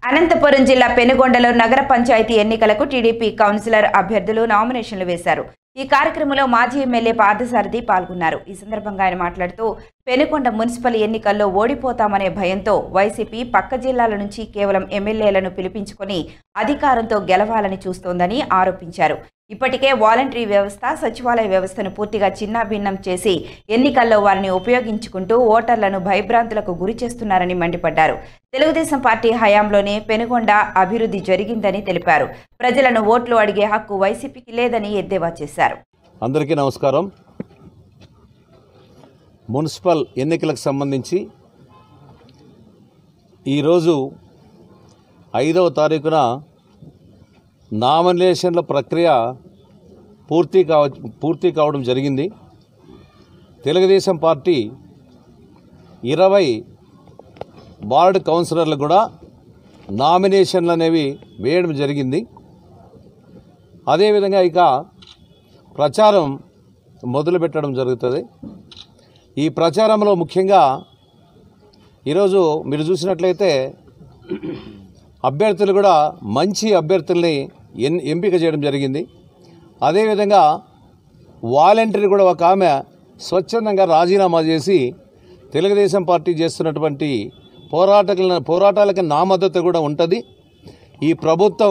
అనంతపురం జిల్లా పెనుగొండలో నగర పంచాయతీ ఎన్నికలకు టీడీపీ కౌన్సిలర్ అభ్యర్థులు నామినేషన్లు వేశారు ఈ కార్యక్రమంలో మాజీ ఎమ్మెల్యే పార్థసారథి పాల్గొన్నారు ఈ సందర్భంగా ఆయన మాట్లాడుతూ పెనుకొండ మున్సిపల్ ఎన్నికల్లో ఓడిపోతామనే భయంతో వైసీపీ పక్క జిల్లాల నుంచి కేవలం ఎమ్మెల్యేలను పిలిపించుకొని అధికారంతో గెలవాలని చూస్తోందని ఆరోపించారు ఇప్పటికే వాలంటరీ వ్యవస్థ సచివాలయ వ్యవస్థను పూర్తిగా చిన్నాభిన్నం చేసి ఎన్నికల్లో వారిని ఉపయోగించుకుంటూ ఓటర్లను భయభ్రాంతులకు గురి చేస్తున్నారని మండిపడ్డారు తెలుగుదేశం పార్టీ హయాంలోనే పెనుగొండ అభివృద్ధి జరిగిందని తెలిపారు ప్రజలను ఓట్లు అడిగే హక్కు వైసీపీకి లేదని ఎద్దేవా చేశారు అందరికీ నమస్కారం మున్సిపల్ ఎన్నికలకు సంబంధించి ఈరోజు ఐదవ తారీఖున నామినేషన్ల ప్రక్రియ పూర్తి కావ పూర్తి కావడం జరిగింది తెలుగుదేశం పార్టీ ఇరవై వార్డు కౌన్సిలర్లు కూడా నామినేషన్లు అనేవి వేయడం జరిగింది అదేవిధంగా ఇక ప్రచారం మొదలు పెట్టడం జరుగుతుంది ఈ ప్రచారంలో ముఖ్యంగా ఈరోజు మీరు చూసినట్లయితే అభ్యర్థులు కూడా మంచి అభ్యర్థుల్ని ఎన్ ఎంపిక చేయడం జరిగింది అదేవిధంగా వాలంటీర్ కూడా ఒక ఆమె స్వచ్ఛందంగా రాజీనామా చేసి తెలుగుదేశం పార్టీ చేస్తున్నటువంటి పోరాటాల పోరాటాలకి నా మద్దతు కూడా ఉంటుంది ఈ ప్రభుత్వం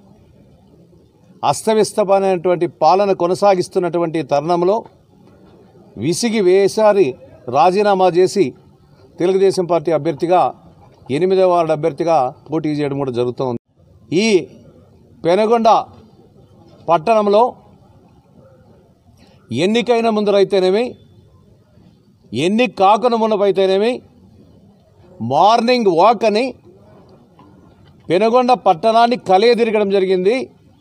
అస్తవ్యస్తమైనటువంటి పాలన కొనసాగిస్తున్నటువంటి తరుణంలో విసిగి వేసారి రాజీనామా చేసి తెలుగుదేశం పార్టీ అభ్యర్థిగా ఎనిమిదవ వార్డు అభ్యర్థిగా పోటీ చేయడం కూడా జరుగుతోంది ఈ పెనగొండ పట్టణంలో ఎన్నికైన ముందరైతేనేమి ఎన్ని కాకున మునపైతేనేమి మార్నింగ్ వాక్ అని పెనగొండ పట్టణాన్ని కలియదిరగడం జరిగింది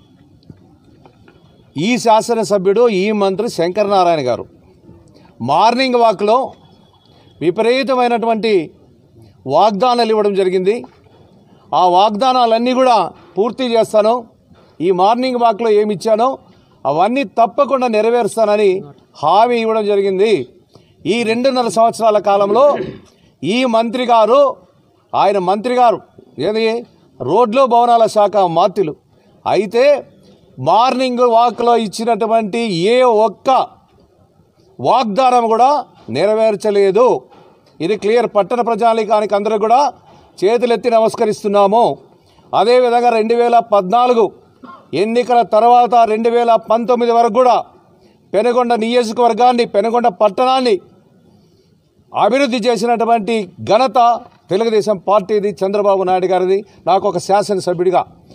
ఈ శాసనసభ్యుడు ఈ మంత్రి శంకరనారాయణ గారు మార్నింగ్ వాక్లో విపరీతమైనటువంటి వాగ్దానాలు ఇవ్వడం జరిగింది ఆ వాగ్దానాలన్నీ కూడా పూర్తి చేస్తాను ఈ మార్నింగ్ వాక్లో ఏమి ఇచ్చానో అవన్నీ తప్పకుండా నెరవేరుస్తానని హామీ ఇవ్వడం జరిగింది ఈ రెండున్నర సంవత్సరాల కాలంలో ఈ మంత్రి గారు ఆయన మంత్రి గారు ఏది రోడ్లు భవనాల శాఖ మాత్రులు అయితే మార్నింగ్ వాక్లో ఇచ్చినటువంటి ఏ ఒక్క వాగ్దానం కూడా నెరవేర్చలేదు ఇది క్లియర్ పట్టణ ప్రజానికానికి అందరూ కూడా చేతులెత్తి నమస్కరిస్తున్నాము అదేవిధంగా రెండు వేల పద్నాలుగు ఎన్నికల తర్వాత రెండు వేల పంతొమ్మిది వరకు కూడా పెనుగొండ నియోజకవర్గాన్ని పెనుగొండ పట్టణాన్ని అభివృద్ధి చేసినటువంటి ఘనత తెలుగుదేశం పార్టీది చంద్రబాబు నాయుడు గారిది నాకు ఒక శాసనసభ్యుడిగా